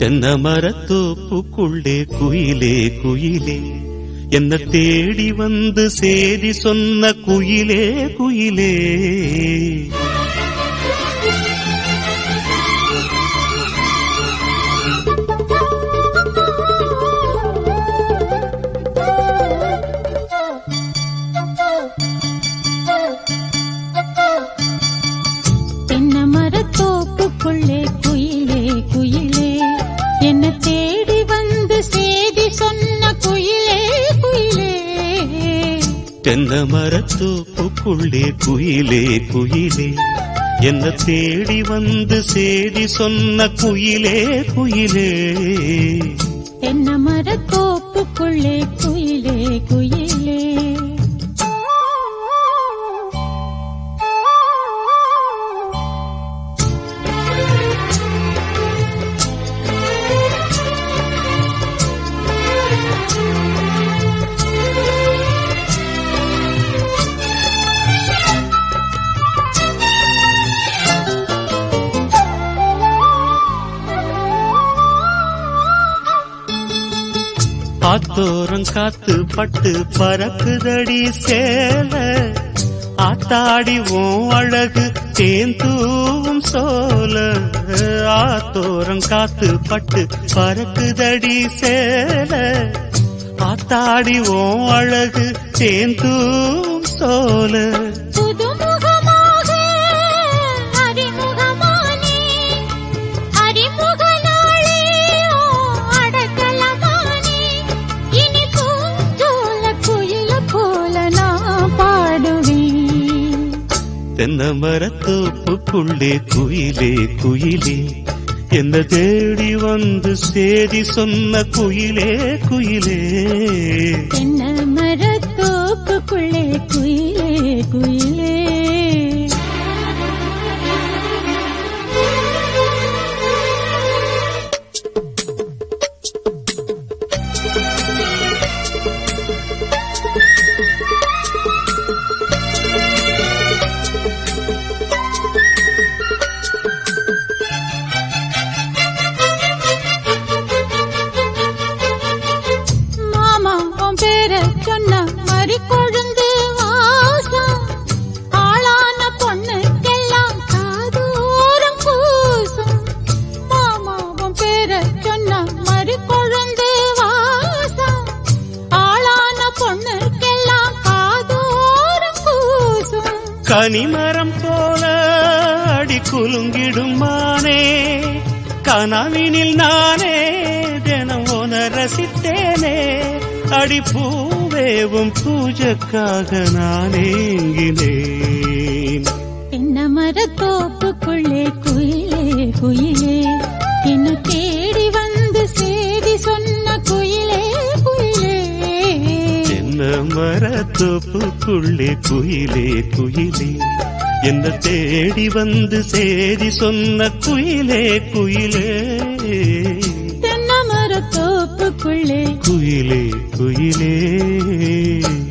தென்ன மரத்தோப்புக்குள்ளே குயிலே குயிலே என்ன தேடி வந்து சேதி சொன்ன குயிலே குயிலே தென்ன மரத்தோப்புக்குள்ளே குயிலே குயிலே என்ன தேடி வந்து சேதி சொன்ன குயிலே குயிலே தென்ன மரத்தோப்புக்குள்ளே குயிலே குயிலே என்ன தேடி வந்து சேதி சொன்ன குயிலே குயிலே தென்ன மரத்தோப்புக்குள்ளே குயிலே குயிலே ஆத்தோரம் காத்து பட்டு பறக்குதடி சேல ஆத்தாடி உன் அழகு தேந்தூவும் சோல ஆத்தோரம் காத்து பட்டு பறக்குதடி சேல ஆத்தாடி உன் அழகு தேந்தூவும் சோல புதுமுகமாக அறிமுகமானே அறிமுகனாளே ஓ அடக்கலமானே இனி பூஞ்சோல குயில போல நான் பாடுவேன் தென்ன மரத்தோப்புக்குள்ளே குயிலே குயிலே என்ன தேடி வந்து சேதி சொன்ன குயிலே குயிலே தென்ன மரத்தோப்புக்குள்ளே குயிலே குயிலே மாமா உன் பேர சொன்ன மறி கொழுந்து வாசம் ஆளான பொண்ணுக்கெல்லாம் காதூரம் கூசும் மாமா உன் பேர சொன்ன மறி கொழுந்து வாசம் ஆளான பொண்ணுக்கெல்லாம் காதூரம் கூசும் கனிமரம் போல அடி குலுங்கிடும் மானே கனவினில் நானே தினம் உன ரசித்தேனே அடி பூவேவும் பூஜைக்காக நான் ஏங்கினேன் தென்ன மரத்தோப்புக்குள்ளே குயிலே குயிலே என்ன தேடி வந்து சேதி சொன்ன குயிலே குயிலே என்ன மரத்தோப்புக்குள்ளே குயிலே குயிலே என்ன தேடி வந்து சேதி சொன்ன குயிலே குயிலே தென்ன மரத்தோப்புக்குள்ளே குயிலே குயிலே